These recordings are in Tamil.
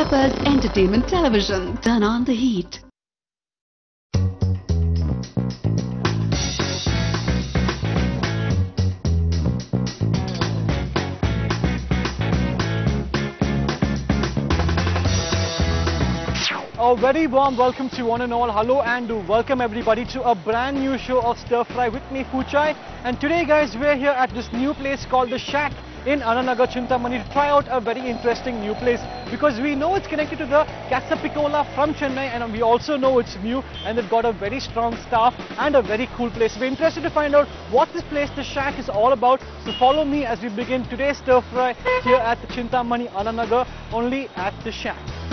Peppers Entertainment Television. Turn on the heat. A very warm welcome to one and all. Hello and welcome everybody to a brand new show of Stir Fry with me, Fuchai. And today, guys, we're here at this new place called The Shack in Ananagar, Chintamani to try out a very interesting new place because we know it's connected to the Casa Piccola from Chennai and we also know it's new and they've got a very strong staff and a very cool place. We're interested to find out what this place, The Shack, is all about. So follow me as we begin today's Stir Fry here at the Chintamani Ananagar, only at The Shack.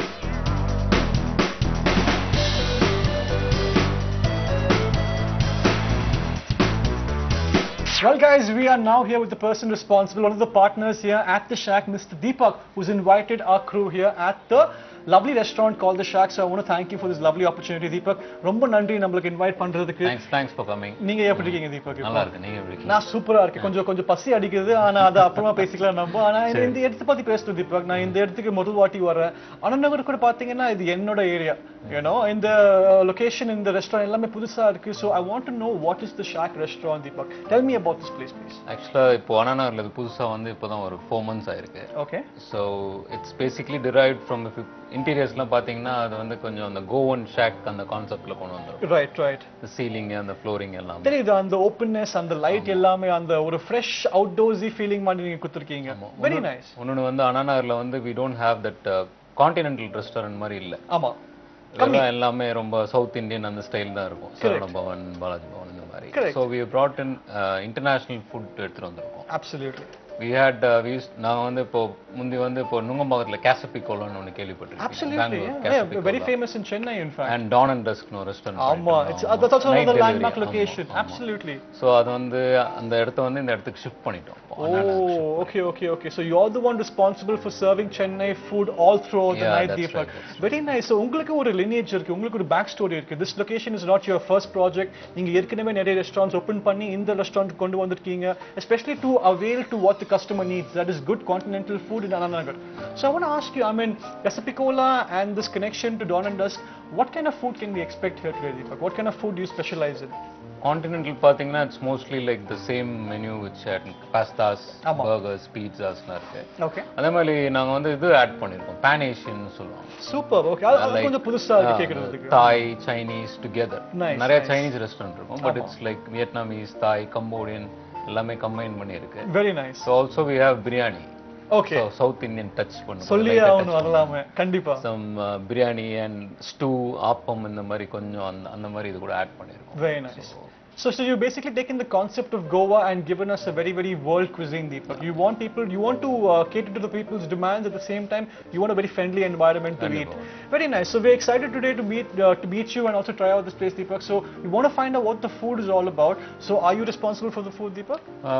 Well, guys, we are now here with the person responsible, one of the partners here at the Shack, Mr. Deepak, who's invited our crew here at the lovely restaurant called the Shack. So I want to thank you for this lovely opportunity, Deepak. ரொம்ப நன்றி நம்மளுக்கு இன்வைட் பண்றதுக்கு தேங்க்ஸ் தேங்க்ஸ் ஃபார் கமிங் நீங்க எப்படி இருக்கீங்க தீபக் இப்போ? நல்லா இருக்கு நீங்க எப்படி இருக்கீங்க நான் சூப்பரா இருக்கேன் கொஞ்சம் கொஞ்சம் பசி அடிக்குது ஆனா அது அப்புறமா பேசிக்கலாம் நம்ம ஆனா இந்த- இந்த இடத்தை பத்தி பேசணும் தீபக் நான் இந்த இடத்துக்கு முதல் வாட்டி வரேன் அனநகர் கூட பாத்தீங்கன்னா இது என்னோட ஏரியா ஏன்னோ இந்த லொகேஷன் இந்த ரெஸ்டாரண்ட் எல்லாமே புதுசா இருக்கு so I want to know what is the shock restaurant Deepak tell me about this place please actually இப்போ அண்ணாநகர்ல இது புதுசா வந்து இப்போதான் ஒரு ஃபோர் மந்த்ஸ் ஆயிருக்கு okay so it's basically drive from இன்டீரியர்ஸ்லாம் பார்த்தீங்கன்னா அது வந்து கொஞ்சம் அந்த கோவன் ஷேக் அந்த கான்செப்ட்ல கொண்டு வந்துரும் ரைட் ரைட் இந்த சீலிங் அந்த ஃப்ளோரிங் எல்லாம் தெரியுது அந்த ஓப்பன்னஸ் அந்த லைட் எல்லாமே அந்த ஒரு ஃப்ரெஷ் அவுட்டோர்ஸி ஃபீலிங் மாதிரி நீங்க கொடுத்துருக்கீங்க வெரி நைஸ் இன்னொன்று வந்து அண்ணாநகர்ல வந்து we don't have that continental restaurant மாதிரி இல்லை ஆமா இதெல்லாம் எல்லாமே ரொம்ப சவுத் இந்தியன் அந்த ஸ்டைல் தான் இருக்கும் சரவண பவன் பாலாஜி பவன் இந்த மாதிரி Correct. So we brought in international food எடுத்துட்டு வந்திருக்கோம் அப்சல்யூட்லி வி ஹேட் வி நான் வந்து இப்போ முந்தி வந்து இப்போ நுங்கம்பாக்கத்தில் கேசப்பிக்கோலன்னு ஒன்று கேள்விப்பட்டிருக்கேன் Absolutely, yeah. yeah. Very famous in Chennai, in fact. And dawn and டஸ்க்னு ஒரு ரெஸ்டாரண்ட் ஆமா it's uh, that's also another landmark location. Absolutely. So அது வந்து அந்த இடத்த வந்து இந்த இடத்துக்கு ஷிஃப்ட் பண்ணிட்டோம் இப்போ. Oh, okay, okay, okay. So you're the one responsible for serving Chennai food all throughout the Yeah, night, that's Deepak. right, that's Very nice. So உங்களுக்கு ஒரு lineage இருக்கு, உங்களுக்கு ஒரு back story இருக்கு. This location is not your first project. நீங்க ஏற்கனவே நிறைய restaurants open பண்ணி இந்த restaurant கொண்டு வந்திருக்கீங்க, especially to avail to what the customer needs. That is good continental food in Ananagar. So I want to ask you, I mean, Casapicola and this connection to Dawn and Dusk, what kind of food can we expect here today, Deepak? What kind of food do you specialize in? Continental பார்த்தீங்கன்னா it's mostly like the same menu which pastas ஆமா. பர்கர்ஸ் பீட்சாஸ்லாம் இருக்கு Okay. அதே மாதிரி நாங்க வந்து இது ஆட் பண்ணியிருக்கோம் பேன் ஏஷியன் சொல்லுவாங்க Super. Okay. அது- அது கொஞ்சம் புதுசா இருக்கு கேக்குறதுக்கு. தாய் சைனீஸ் டுகெதர் Nice, நிறைய nice. சைனீஸ் ரெஸ்டாரண்ட் இருக்கும் but it's like Vietnamese Thai Cambodian எல்லாமே கம்பைன் பண்ணி இருக்கு Very nice. So also we have biryani Okay. So south Indian touch பண்ணுவோம் சொல்லியே ஆகணும் வரலாமே கண்டிப்பா some biryani and stew appam இந்த மாதிரி கொஞ்சம் அந்த அந்த மாதிரி இது கூட ஆட் பண்ணியிருக்கோம் very nice so so you basically taken the concept of goa and given us a very very world cuisine deepak you want people you want to uh, cater to the people's demands at the same time you want a very friendly environment to eat very nice so we're excited today to meet uh, to meet you and also try out this place deepak so we want to find out what the food is all about so are you responsible for the food deepak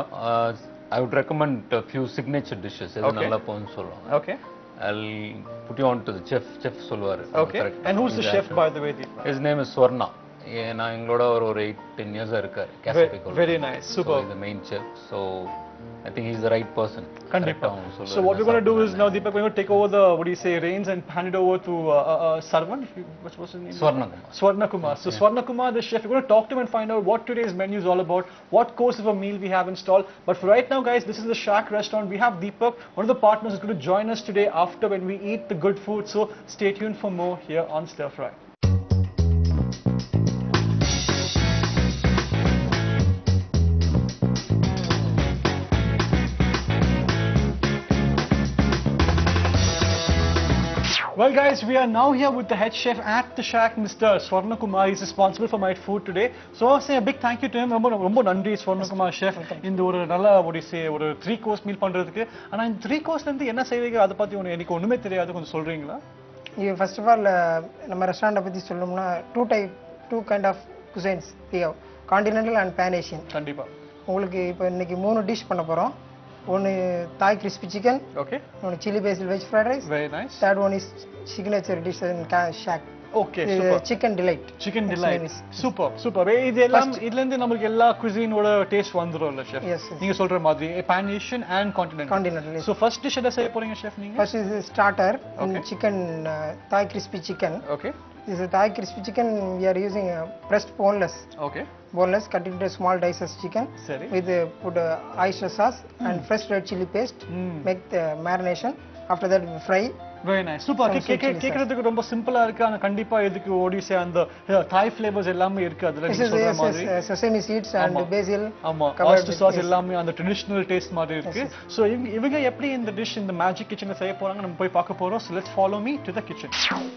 I would recommend few signature dishes எது Okay. நல்லா போகும்னு சொல்லுவாங்க okay I'll put you on to the chef chef சொல்லுவாரு okay and who's the chef by the way deepak His name is Swarna. ஏ- நான் எங்களோட ஒரு ஒரு எயிட் டென் இயர்ஸாக இருக்காரு very, கேசபிகோல் very nice super இந்த main chef so I think is the right person Kandipa. So what we're going to do is now, Deepak, we're going to take over the, what do you say, reins and hand it over to uh, uh, uh, Sarvan. If you, what's, what's his name? Swarnakumar. Swarna Kumar. So Swarna Kumar, the chef, we're going to talk to him and find out what today's menu is all about, what course of a meal we have installed. But for right now, guys, this is the Shack restaurant. We have Deepak, one of the partners, is going to join us today after when we eat the good food. So stay tuned for more here on Stir Fry. Well, guys, we are now here with the head chef at the Shack, Mr. Swarna Kumar. He's responsible for my food today. So I'll say a big thank you to him. ரொம்ப ரொம்ப நன்றி ஸ்வர்ண குமார் ஷெஃப் இந்த ஒரு நல்ல ஒரு சே ஒரு த்ரீ கோர்ஸ் மீல் பண்றதுக்கு ஆனா இந்த த்ரீ கோர்ஸ்ல இருந்து என்ன செய்வீங்க அதை பத்தி ஒன்று எனக்கு ஒண்ணுமே தெரியாது கொஞ்சம் சொல்றீங்களா இது ஃபர்ஸ்ட் ஆஃப் ஆல் நம்ம ரெஸ்டாரண்ட்டை பற்றி சொல்லணும்னா two type two kind of cuisines we have continental and pan Asian கண்டிப்பா உங்களுக்கு இப்போ இன்னைக்கு மூணு டிஷ் பண்ண போகிறோம் ஒன்று தாய் கிறிஸ்பி சிக்கன் ஓகே ஒன்று chilli basil veg fried rice very nice third one is signature dish in Shack Okay, super. Chicken delight chicken Its delight name is- super super இது எல்லாம் இதுல இருந்து நமக்கு எல்லா குசினோட டேஸ்ட் வந்துரும்ல ஷெஃப் Yes, yes. நீங்க சொல்ற மாதிரி pan Asian and continent Continental, yes. So first dish என்ன செய்ய போறீங்க ஷெஃப் நீங்க ஃபர்ஸ்ட் இது starter Okay. Chicken Thai crispy chicken okay This is Thai crispy chicken. We are using uh, pressed boneless, okay boneless cut into small dices chicken சரி with uh, put uh, oyster sauce and fresh red chili paste. Mm. Make the marination. After that, we fry. Very nice super Some sweet chili கேக்குறதுக்கு ரொம்ப சிம்பிளா இருக்கு ஆனா கண்டிப்பா இதுக்கு ஓடிசே அந்த தாய் ஃபிளேவர்ஸ் எல்லாமே இருக்கு அதுல This நீங்க is சொல்ற yes, மாதிரி yes, uh, sesame seeds and ஆமா. basil. ஆமா covered oyster with sauce this. எல்லாமே அந்த ட்ரெடிஷனல் டேஸ்ட் மாதிரி இருக்கு சோ இவங்க எப்படி இந்த டிஷ் இந்த மேஜிக் கிச்சன்ல செய்ய போறாங்க நம்ம போய் பார்க்க போறோம் so let's follow me to the kitchen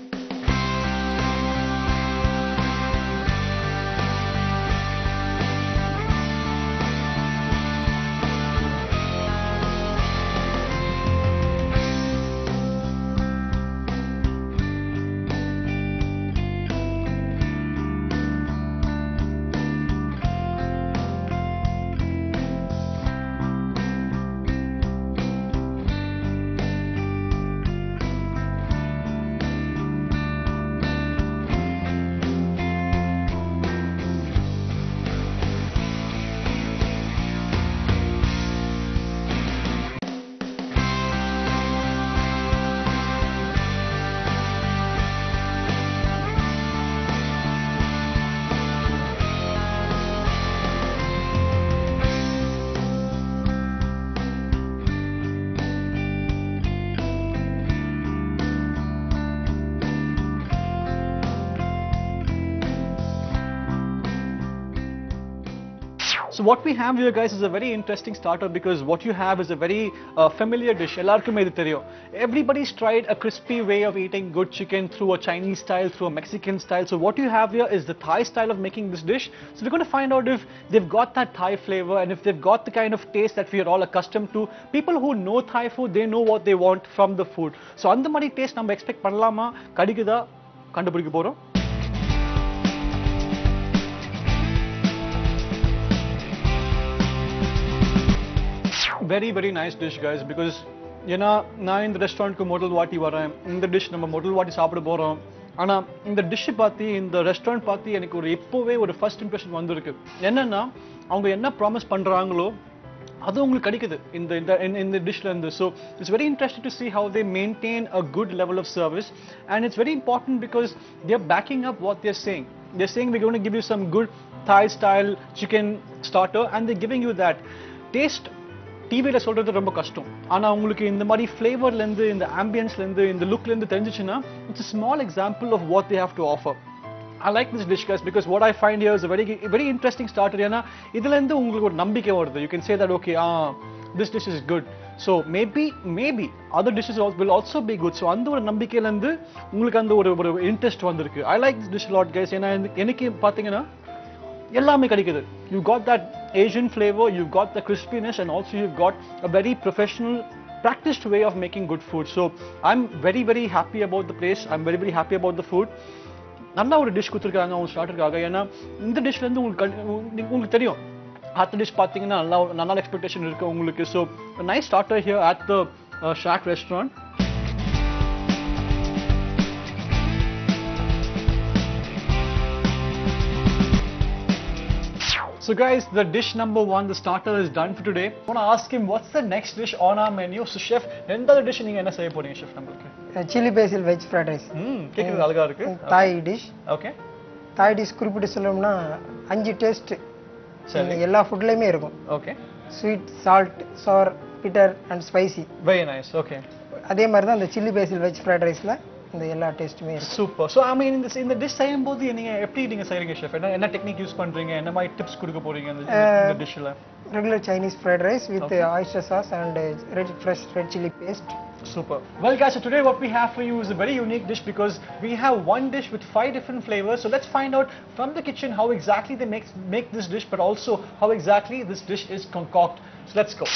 So what we have here guys is a very interesting starter because what you have is a very uh, familiar dish. எல்லாருக்குமே இது தெரியும். Everybody's tried a crispy way of eating good chicken through a Chinese style, through a Mexican style. So what you have here is the Thai style of making this dish. So we're going to find out if they've got that Thai flavor and if they've got the kind of taste that we are all accustomed to. People who know Thai food, they know what they want from the food. So அந்த மாதிரி டேஸ்ட் நம்ம எக்ஸ்பெக்ட் பண்ணலாமா கிடைக்குதா கண்டுபிடிக்க போறோம் very very nice dish guys because ஏன்னா நான் இந்த ரெஸ்டாரண்ட்க்கு முதல் வாட்டி வரேன் இந்த டிஷ் நம்ம முதல் வாட்டி சாப்பிட போகிறோம் ஆனால் இந்த டிஷ்ஷை பார்த்து இந்த ரெஸ்டாரண்ட் பார்த்து எனக்கு ஒரு இப்போவே ஒரு ஃபர்ஸ்ட் இம்ப்ரெஷன் வந்திருக்கு என்னன்னா அவங்க என்ன ப்ராமிஸ் பண்ணுறாங்களோ அது உங்களுக்கு கிடைக்குது இந்த இந்த இந்த- இந்த டிஷ்ல இருந்து so it's very interesting to see how they maintain a good level of service and it's very important because they're backing up what they're saying they're saying we're going to give you some good Thai style chicken starter and they're giving you that taste டிவியில் சொல்றது ரொம்ப கஷ்டம் ஆனா உங்களுக்கு இந்த மாதிரி ஃப்ளேவர்ல இருந்து இந்த ஆம்பியன்ஸ்ல இருந்து இந்த லுக்ல இருந்து தெரிஞ்சிச்சுன்னா it's small example of what they have to offer I like this dish guys because what I find here is a very very interesting starter ஏன்னா இதுல இருந்து உங்களுக்கு ஒரு நம்பிக்கை வருது you can say that okay ah this dish is good so maybe maybe other dishes al- will also be good so அந்த ஒரு நம்பிக்கையில இருந்து உங்களுக்கு அந்த ஒரு ஒரு இன்ட்ரெஸ்ட் வந்திருக்கு I like this dish lot guys ஏன்னா எனக்கு- எனக்கு பாத்தீங்கன்னா எல்லாமே கிடைக்குது you got that Asian flavour you got the crispiness and also you got a very professional practised way of making good food so I am very very happy about the place I am very very happy about the food நல்ல ஒரு டிஷ் கொடுத்துருக்காங்க அவங்க ஸ்டார்டருக்காக ஏன்னா இந்த டிஷ்லேருந்து உங்களுக்கு கண்டி- உங்க- உங்களுக்கு தெரியும் அடுத்த டிஷ் பார்த்தீங்கன்னா நல்லா நல்ல எக்ஸ்பெக்டேஷன் இருக்கு உங்களுக்கு so nice starter here at the shock restaurant So guys, the dish number one, the starter is done for today. I want to ask him what's the next dish on our menu. So chef, எந்த டிஷ் நீங்க என்ன செய்ய போறீங்க chef நம்மளுக்கு? Chilli basil veg fried rice ம், கேக்குறது அழகா இருக்கு. தாய் டிஷ் ஓகே. தாய் டிஷ் குறிப்பிட்டு சொல்லணும்னா அஞ்சு டேஸ்ட் சரி. எல்லா ஃபுட்லேயுமே இருக்கும் okay. Sweet salt sour bitter and spicy Very nice. Okay. அதே மாதிரி தான் இந்த சில்லி பேசில் வெஜ் ஃப்ரைட் ரைஸில் இந்த எல்லா டேஸ்ட்டுமே இருக்கும் சூப்பர் ஸோ ஐ மீன் இந்த இந்த டிஷ் செய்யும்போது நீங்க எப்படி நீங்க செய்றீங்க chef? என்ன என்ன டெக்னிக் யூஸ் பண்றீங்க? என்ன மாதிரி டிப்ஸ் கொடுக்க போறீங்க இந்த இந்த டிஷ்ல? Regular Chinese fried rice with oyster sauce and red fresh red chilli paste Super. Well, guys, so today what we have for you is a very unique dish because we have one dish with five different flavors. So let's find out from the kitchen how exactly they make make this dish, but also how exactly this dish is concocted. So let's go.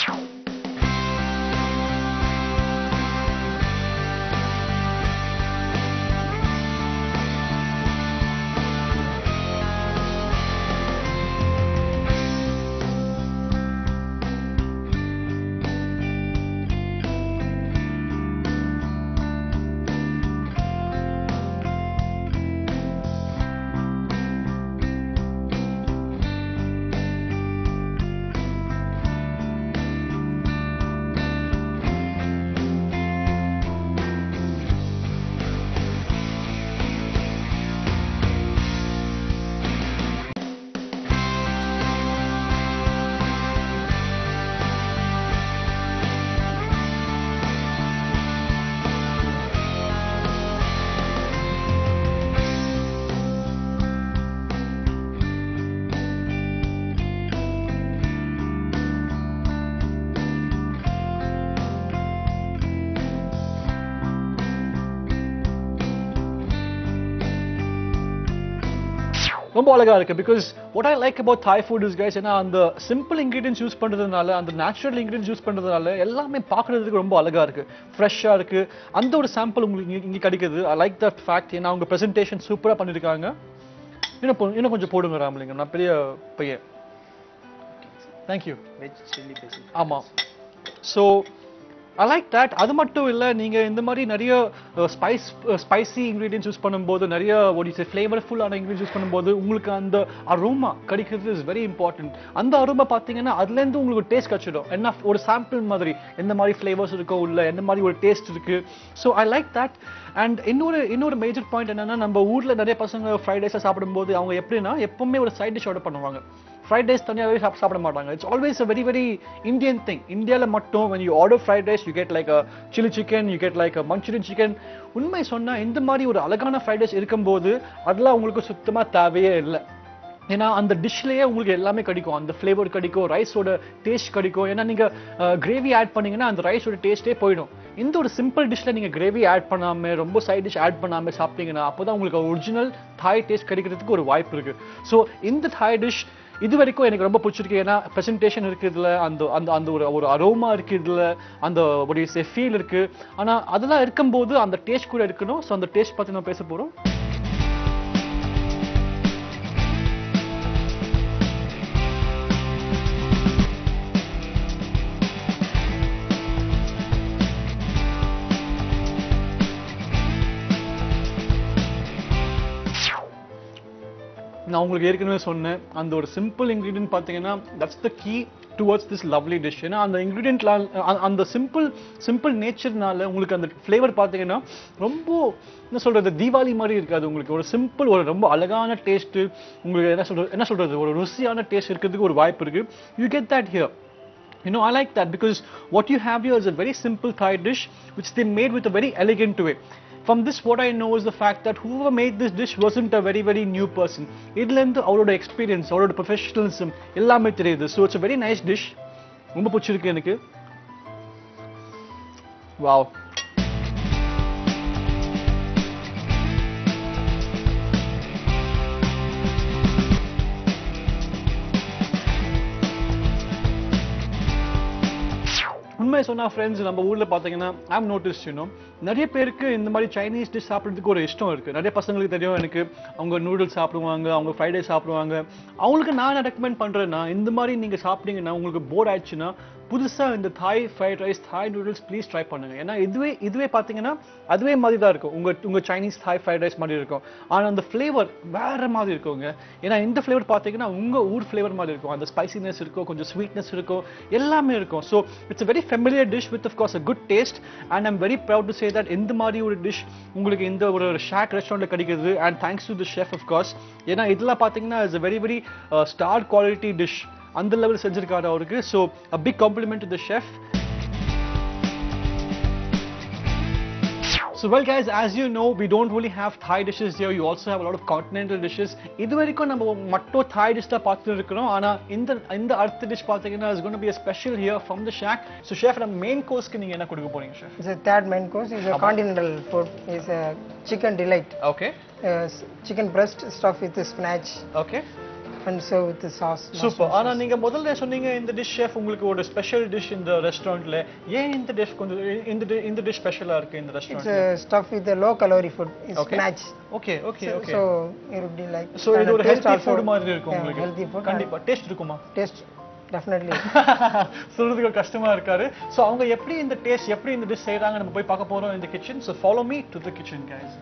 ரொம்ப அழகா இருக்கு because what I like about Thai food is guys ஏன்னா அந்த சிம்பிள் இன்கிரீடியன்ஸ் யூஸ் பண்றதுனால அந்த நேச்சுரல் இன்கிரீடியன்ஸ் யூஸ் பண்றதுனால எல்லாமே பார்க்கறதுக்கு ரொம்ப அழகா இருக்கு ஃப்ரெஷ்ஷா இருக்கு அந்த ஒரு சாம்பிள் உங்களுக்கு இங்க- இங்க கிடைக்குது ஐ லைக் தட் ஃபேக்ட் ஏன்னா அவங்க பிரசன்டேஷன் சூப்பரா பண்ணிருக்காங்க இன்னும் பொ- இன்னும் கொஞ்சம் போடுங்க ராமலிங்கம் நான் பெரிய பையன் தேங்க்யூ வெஜ் சில்லி பேசிக் ஆமா ஸோ ஐ லைக் தட் அது மட்டும் இல்லை நீங்க இந்த மாதிரி நிறைய ஸ்பைஸ் ஸ்பைசி இன்க்ரீடியன்ஸ் யூஸ் பண்ணும்போது நிறைய ஒரு ஃப்ளேவர்ஃபுல்லான இன்க்ரீடியன்ஸ் யூஸ் பண்ணும்போது உங்களுக்கு அந்த அரோமா கிடைக்கிறது இஸ் வெரி இம்பார்ட்டன்ட் அந்த அரோமா பார்த்தீங்கன்னா அதுலேருந்து உங்களுக்கு டேஸ்ட் கிடைச்சிடும் என்ன ஒரு சாம்பிள் மாதிரி எந்த மாதிரி ஃப்ளேவர்ஸ் இருக்கோ உள்ள எந்த மாதிரி ஒரு டேஸ்ட் இருக்கு so I like that and இன்னொரு இன்னொரு மேஜர் பாயிண்ட் என்னன்னா நம்ம ஊர்ல நிறைய பசங்க ஃப்ரைட் ரைஸாக சாப்பிடும்போது அவங்க எப்படின்னா எப்பவுமே ஒரு சைட் டிஷ் ஆர்டர் பண்ணுவாங்க ஃப்ரைட் ரைஸ் தனியாகவே சாப்பிட சாப்பிட மாட்டாங்க it's always a very very Indian thing இந்தியாவில் மட்டும் when you order fried rice you get like a chili chicken you get like a manchurian chicken உண்மை சொன்னா இந்த மாதிரி ஒரு அழகான ஃப்ரைட் ரைஸ் இருக்கும்போது அதெல்லாம் உங்களுக்கு சுத்தமா தேவையே இல்லை ஏன்னா அந்த டிஷ்லயே உங்களுக்கு எல்லாமே கிடைக்கும் அந்த ஃப்ளேவர் கிடைக்கும் ரைஸோட டேஸ்ட் கிடைக்கும் ஏன்னா நீங்க கிரேவி ஆட் பண்ணீங்கன்னா அந்த ரைஸோட டேஸ்ட்டே போயிடும் இந்த ஒரு சிம்பிள் டிஷ்ல நீங்க கிரேவி ஆட் பண்ணாம ரொம்ப சைட் டிஷ் ஆட் பண்ணாம சாப்பிட்டீங்கன்னா அப்போதான் உங்களுக்கு ஒரிஜினல் தாய் டேஸ்ட் கிடைக்கிறதுக்கு ஒரு வாய்ப்பு இருக்கு ஸோ இந்த தாய் டிஷ் இது வரைக்கும் எனக்கு ரொம்ப பிடிச்சிருக்கு ஏன்னா ப்ரெசன்டேஷன் இருக்கு இதுல அந்த அந்த அந்த ஒரு ஒரு அரோமா இருக்கு இதுல அந்த ஒரு ஃபீல் இருக்கு ஆனா அதெல்லாம் இருக்கும்போது அந்த டேஸ்ட் கூட இருக்கணும் ஸோ அந்த டேஸ்ட் பத்தி நம்ம பேச போறோம் நான் உங்களுக்கு ஏற்கனவே சொன்னேன் அந்த ஒரு சிம்பிள் இன்க்ரீடியன்ட் பார்த்தீங்கன்னா that's the key towards this lovely dish ஏன்னா அந்த இன்க்ரீடியன்ட்ல அந்த சிம்பிள் சிம்பிள் நேச்சர்னால உங்களுக்கு அந்த ஃப்ளேவர் பார்த்தீங்கன்னா ரொம்ப என்ன சொல்றது தீபாவளி மாதிரி இருக்காது உங்களுக்கு ஒரு சிம்பிள் ஒரு ரொம்ப அழகான டேஸ்ட் உங்களுக்கு என்ன சொல்றது என்ன சொல்றது ஒரு ருசியான டேஸ்ட் இருக்கிறதுக்கு ஒரு வாய்ப்பு இருக்கு you get that here You know, I like that because what you have here is a very simple Thai dish which they made with a very elegant way. From this, what I know is the fact that whoever made this dish wasn't a very, very new person. இதுலேருந்து அவரோட எக்ஸ்பீரியன்ஸ் அவரோட ப்ரொஃபஷனலிசம் எல்லாமே தெரியுது so it's a very nice dish ரொம்ப பிடிச்சிருக்கு எனக்கு வாவ் உண்மை சொன்னா ஃப்ரெண்ட்ஸ் நம்ம ஊர்ல பாத்தீங்கன்னா ஐம் நோட்டீஸ் யூனோ நிறைய பேருக்கு இந்த மாதிரி சைனீஸ் டிஷ் சாப்பிட்றதுக்கு ஒரு இஷ்டம் இருக்கு நிறைய பசங்களுக்கு தெரியும் எனக்கு அவங்க நூடுல்ஸ் சாப்பிடுவாங்க அவங்க ஃப்ரைட் ரைஸ் சாப்பிடுவாங்க அவங்களுக்கு நான் ரெக்கமெண்ட் பண்றேன்னா இந்த மாதிரி நீங்க சாப்பிட்டீங்கன்னா உங்களுக்கு போர் ஆயிடுச்சுன்னா புதுசா இந்த Thai fried rice Thai noodles please try பண்ணுங்க ஏன்னா இதுவே இதுவே பாத்தீங்கன்னா அதுவே மாதிரி தான் இருக்கும் உங்க உங்க சைனீஸ் தாய் ஃப்ரைட் ரைஸ் மாதிரி இருக்கும் ஆனா அந்த ஃப்ளேவர் வேற மாதிரி இருக்குங்க ஏன்னா இந்த ஃப்ளேவர் பாத்தீங்கன்னா உங்க ஊர் ஃப்ளேவர் மாதிரி இருக்கும் அந்த ஸ்பைசினஸ் இருக்கும் கொஞ்சம் ஸ்வீட்னஸ் இருக்கும் எல்லாமே இருக்கும் so it's very familiar dish with of course a good taste and I'm very proud to say that இந்த மாதிரி ஒரு டிஷ் உங்களுக்கு இந்த ஒரு ஷாக் ரெஸ்டாரண்ட்ல கிடைக்குது and thanks to the chef of course ஏன்னா இதெல்லாம் பாத்தீங்கன்னா is a very very uh, star quality dish அந்த லெவல் செஞ்சிருக்காரு அவருக்கு so a big compliment to the chef So well guys, as you know, we don't really have Thai dishes here. You also have a lot of continental dishes. இது வரைக்கும் நம்ம மட்டும் Thai dish தான் பார்த்துட்டு இருக்கிறோம் ஆனா இந்த இந்த அடுத்த டிஷ் பார்த்தீங்கன்னா is going to be a special here from the shack. So chef நம்ம மெயின் கோர்ஸ்க்கு நீங்க என்ன கொடுக்க போறீங்க chef? It's a third main course. It's a continental food. It's a chicken delight. Okay. Uh, s- chicken breast stuffed with spinach Okay. and served with the sauce. Super ஆனா நீங்க முதல்ல சொன்னீங்க இந்த டிஷ் ஷெஃப் உங்களுக்கு ஒரு ஸ்பெஷல் டிஷ் இந்த ரெஸ்டாரண்ட்ல ஏன் இந்த டிஷ் கொஞ்சம் இந்த di- இந்த டிஷ் ஸ்பெஷலா இருக்கு இந்த It's restaurant a stuffed with the low calorie food. It's Okay. spinach. Okay okay So, okay so it would be like. So and இது ஒரு taste ஹெல்தி also- ஃபுட் மாதிரி இருக்கும் yeah, உங்களுக்கு Healthy food. கண்டிப்பா டேஸ்ட் இருக்குமா and Taste definitely. சொல்றதுக்கு ஒரு கஷ்டமா இருக்காரு சோ அவங்க எப்படி இந்த டேஸ்ட் எப்படி இந்த டிஷ் செய்றாங்க நம்ம போய் பார்க்க போறோம் இந்த kitchen so follow me to the kitchen guys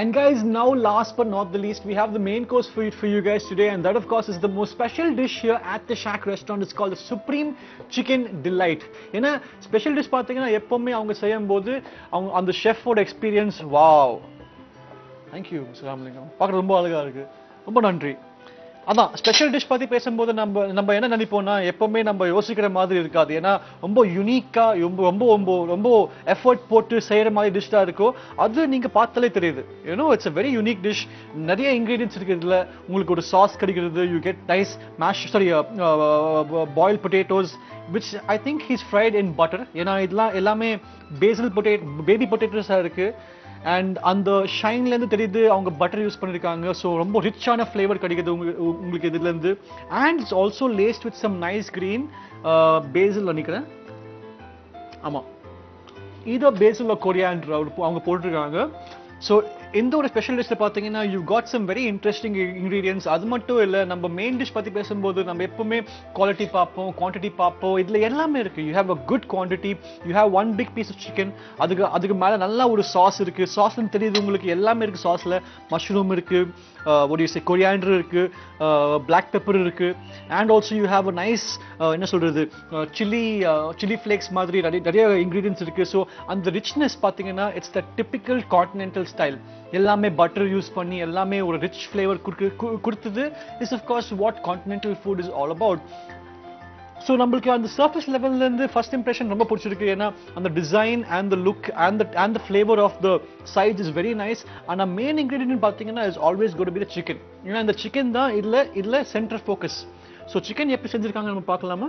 And guys, now last but not the least, we have the main course for you, for you guys today, and that of course is the most special dish here at the Shack restaurant. It's called the Supreme Chicken Delight. ஏன்னா ஸ்பெஷல் டிஷ் பார்த்தீங்கன்னா எப்பவுமே அவங்க செய்யும்போது அவங்க அந்த ஷெஃபோட experience wow thank you mister Ramalingam பார்க்க ரொம்ப அழகா இருக்கு ரொம்ப நன்றி அதான் ஸ்பெஷல் டிஷ் பத்தி பேசும்போது நம்ம நம்ம என்ன நினைப்போம்னா எப்பவுமே நம்ம யோசிக்கிற மாதிரி இருக்காது ஏன்னா ரொம்ப யுனிக்கா ரொம்ப ரொம்ப ரொம்ப ரொம்ப எஃபர்ட் போட்டு செய்யற மாதிரி டிஷ் தான் இருக்கும் அது நீங்க பார்த்தாலே தெரியுது you know it's a very unique dish நிறைய இன்கிரீடியன்ஸ் இருக்கு இதுல உங்களுக்கு ஒரு சாஸ் கிடைக்கிறது you get nice mash sorry boil potatoes which I think he's fried in butter ஏன்னா இதெல்லாம் எல்லாமே பேசில் பொட்டேட் பேபி பொட்டேட்டோஸாக இருக்கு அண்ட் அந்த ஷைன்ல இருந்து தெரியுது அவங்க பட்டர் யூஸ் பண்ணிருக்காங்க ஸோ ரொம்ப ரிச்சான ஃப்ளேவர் கிடைக்குது உங்களுக்கு உங்களுக்கு இதுல இருந்து and it's also laced with some nice green basil நினைக்கிறேன் ஆமா இதோ பேசில் கொரியாண்டர் அவங்க போட்டிருக்காங்க ஸோ இந்த ஒரு ஸ்பெஷல் டிஷ்ல பார்த்தீங்கன்னா you got some very interesting ingredients அது மட்டும் இல்லை நம்ம மெயின் டிஷ் பற்றி பேசும்போது நம்ம எப்பவுமே குவாலிட்டி பார்ப்போம் குவான்டிட்டி பார்ப்போம் இதில் எல்லாமே இருக்கு you have a good quantity you have one big piece of chicken அதுக்கு அதுக்கு மேலே நல்ல ஒரு சாஸ் இருக்கு சாஸ்ன்னு தெரியுது உங்களுக்கு எல்லாமே இருக்கு சாஸ்ல மஷ்ரூம் இருக்கு ஒரு சே கொரியாண்டர் இருக்கு பிளாக் பெப்பர் இருக்கு and also you have a nice என்ன சொல்றது சில்லி சில்லி ஃப்ளேக்ஸ் மாதிரி நிறைய நிறைய இன்க்ரீடியன்ஸ் இருக்கு ஸோ அந்த ரிச்னஸ் பார்த்தீங்கன்னா it's the typical continental style எல்லாமே பட்டர் யூஸ் பண்ணி எல்லாமே ஒரு ரிச் ஃப்ளேவர் கொடுத்தது is of course what continental food is all about so நம்மளுக்கு அந்த சர்ஃபேஸ் லெவல்ல இருந்து ஃபர்ஸ்ட் இம்ப்ரெஷன் ரொம்ப பிடிச்சிருக்கு ஏன்னா அந்த design and the look and and the flavour of the size is very nice ஆனால் மெயின் இன்க்ரீடியன்ட் பார்த்தீங்கன்னா is always got be the chicken ஏன்னா இந்த சிக்கன் தான் இதில் இதில் சென்டர் ஃபோக்கஸ் ஸோ சிக்கன் எப்படி செஞ்சிருக்காங்க நம்ம பார்க்கலாமா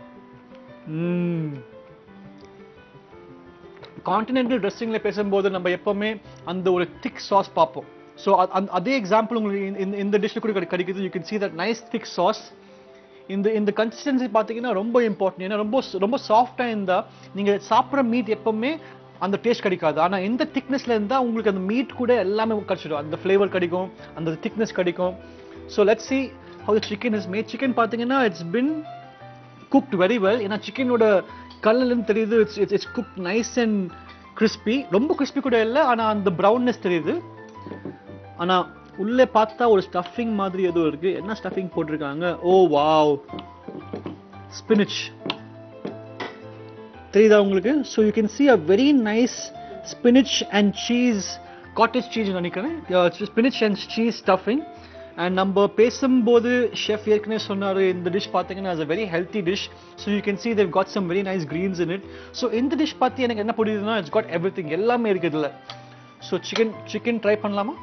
கான்டினென்டல் ட்ரெஸ்ஸிங்ல பேசும்போது நம்ம எப்பவுமே அந்த ஒரு திக் சாஸ் பார்ப்போம் ஸோ அதே எக்ஸாம்பிள் உங்களுக்கு இந்த இந்த டிஷ்ல கூட கிடைக்குது you can see that nice thick sauce இந்த இந்த கன்சிஸ்டன்சி பார்த்தீங்கன்னா ரொம்ப இம்பார்ட்டன்ட் ஏன்னா ரொம்ப ரொம்ப சாஃப்டாக இருந்தால் நீங்கள் சாப்பிட்ற மீட் எப்பவுமே அந்த டேஸ்ட் கிடைக்காது ஆனால் இந்த திக்னஸ்ல இருந்தால் உங்களுக்கு அந்த மீட் கூட எல்லாமே கிடைச்சிடும் அந்த ஃப்ளேவர் கிடைக்கும் அந்த திக்னஸ் கிடைக்கும் so let see how the chicken is made chicken பார்த்தீங்கன்னா it's been cooked very well ஏன்னா சிக்கனோட கல்லுன்னு தெரியுது it's it's it's cook nice and crispy ரொம்ப கிறிஸ்பி கூட இல்லை ஆனால் அந்த ப்ரௌன்னஸ் தெரியுது ஆனால் உள்ளே பார்த்தா ஒரு ஸ்டஃபிங் மாதிரி எதுவும் இருக்கு என்ன ஸ்டஃபிங் போட்டிருக்காங்க ஓ வாவ் ஸ்பினிச் தெரியுதா உங்களுக்கு so you can see a very nice spinach and cheese cottage cheese நினைக்கிறேன் spinach and cheese stuffing and நம்ம பேசும்போது ஷெஃப் ஏற்கனவே சொன்னார் இந்த டிஷ் பார்த்தீங்கன்னா as a very healthy dish so you can see they've got some very nice greens in it so இந்த டிஷ் பார்த்து எனக்கு என்ன பிடிக்குதுன்னா இட்ஸ் காட் எவ்ரி திங் எல்லாமே இருக்குது இதில் ஸோ சிக்கன் சிக்கன் ட்ரை பண்ணலாமா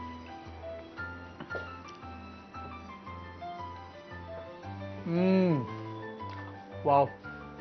ம் வாவ்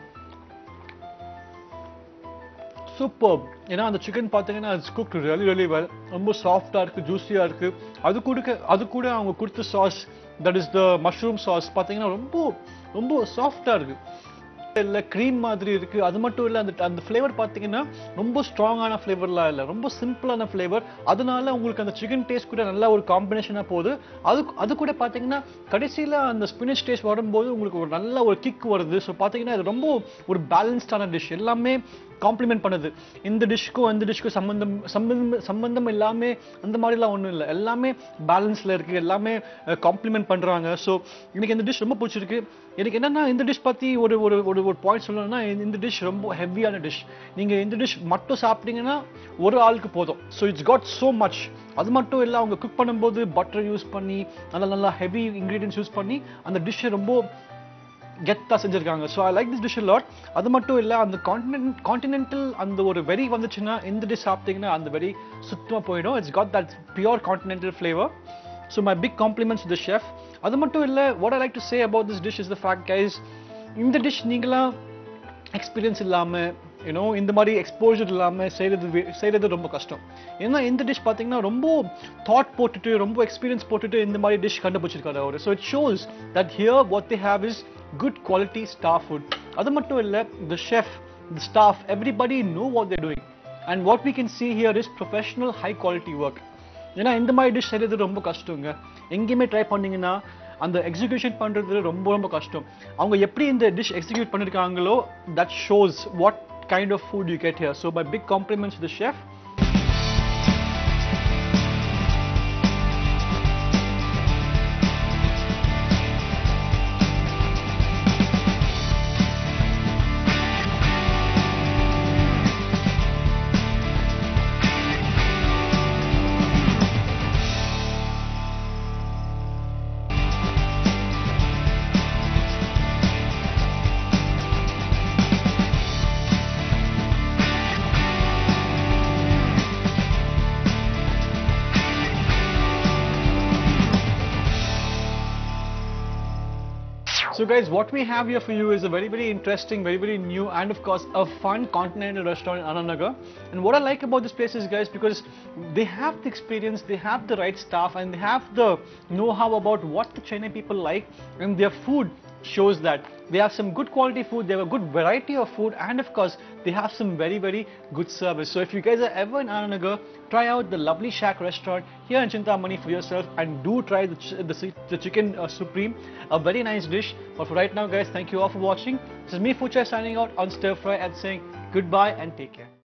சூப்பர் ஏன்னா அந்த சிக்கன் பார்த்தீங்கன்னா it's cook really really well ரொம்ப சாஃப்டாக இருக்குது ஜூஸியாக இருக்குது அது கூட அது கூட அவங்க கொடுத்த sauce that is the mushroom sauce பார்த்தீங்கன்னா ரொம்ப ரொம்ப சாஃப்டாக இருக்குது இல்லை க்ரீம் மாதிரி இருக்குது அது மட்டும் இல்லை அந்த அந்த ஃப்ளேவர் பார்த்தீங்கன்னா ரொம்ப ஸ்ட்ராங்கான ஃப்ளேவர்லாம் இல்லை ரொம்ப சிம்பிளான ஃப்ளேவர் அதனால உங்களுக்கு அந்த சிக்கன் டேஸ்ட் கூட நல்ல ஒரு காம்பினேஷனாக போகுது அது அது கூட பார்த்தீங்கன்னா கடைசியில் அந்த ஸ்பினிஷ் டேஸ்ட் வரும்போது உங்களுக்கு ஒரு நல்ல ஒரு கிக் வருது ஸோ பார்த்தீங்கன்னா இது ரொம்ப ஒரு பேலன்ஸ்டான டிஷ் எல்லாமே காம்ப்ளிமெண்ட் பண்ணுது இந்த டிஷ்க்கும் அந்த டிஷ்க்கும் சம்பந்தம் சம்பந்தம் சம்பந்தம் எல்லாமே அந்த மாதிரிலாம் ஒன்றும் இல்லை எல்லாமே பேலன்ஸில் இருக்குது எல்லாமே காம்ப்ளிமெண்ட் பண்ணுறாங்க ஸோ எனக்கு இந்த டிஷ் ரொம்ப பிடிச்சிருக்கு எனக்கு என்னன்னா இந்த டிஷ் பற்றி ஒரு ஒரு ஒரு ஒரு பாயிண்ட் சொல்லணும்னா இந்த டிஷ் ரொம்ப ஹெவியான டிஷ் நீங்கள் இந்த டிஷ் மட்டும் சாப்பிட்டீங்கன்னா ஒரு ஆளுக்கு போதும் so it's got so much அது மட்டும் இல்லை அவங்க குக் பண்ணும்போது பட்டர் யூஸ் பண்ணி நல்லா நல்லா ஹெவி இன்க்ரீடியன்ஸ் யூஸ் பண்ணி அந்த டிஷ்ஷை ரொம்ப கெத்தாக செஞ்சிருக்காங்க so I like this dish lot அது மட்டும் இல்லை அந்த கான்டினென்ட் கான்டினென்டல் அந்த ஒரு வெரி வந்துச்சுன்னா இந்த டிஷ் சாப்பிட்டீங்கன்னா அந்த வெரி சுத்தமாக போயிடும் it's got that pure continental flavour so my big compliments the chef அது மட்டும் இல்லை what I like to say about this dish is the fact guys இந்த டிஷ் நீங்களாம் எக்ஸ்பீரியன்ஸ் இல்லாமல் யூனோ இந்த மாதிரி எக்ஸ்போஜர் இல்லாமல் செய்கிறது செய்கிறது ரொம்ப கஷ்டம் ஏன்னா இந்த டிஷ் பார்த்தீங்கன்னா ரொம்ப தாட் போட்டுட்டு ரொம்ப எக்ஸ்பீரியன்ஸ் போட்டுட்டு இந்த மாதிரி டிஷ் கண்டுபிடிச்சிருக்காரு அவர் so it shows that here what they have is good quality staff food அது மட்டும் இல்லை the chef the staff everybody know what they're doing and what we can see here is professional high quality work ஏன்னா இந்த மாதிரி டிஷ் செய்கிறது ரொம்ப கஷ்டங்க எங்கேயுமே ட்ரை பண்ணீங்கன்னா அந்த எக்ஸிக்யூஷன் பண்ணுறது ரொம்ப ரொம்ப கஷ்டம் அவங்க எப்படி இந்த டிஷ் எக்ஸிக்யூட் பண்ணியிருக்காங்களோ that shows what kind of food you get here so by big compliments the chef So guys, what we have here for you is a very, very interesting, very, very new and of course a fun continental restaurant in Ananagar. And what I like about this place is guys, because they have the experience, they have the right staff and they have the know-how about what the Chennai people like and their food shows that they have some good quality food, they have a good variety of food and of course they have some very very good service. So if you guys are ever in Ananagar, try out the Lovely Shack restaurant here in Chintamani for yourself and do try the, ch the, si- the chicken uh, supreme, a very nice dish. But for right now guys, thank you all for watching. This is me Fuchai signing out on Stir Fry and saying goodbye and take care.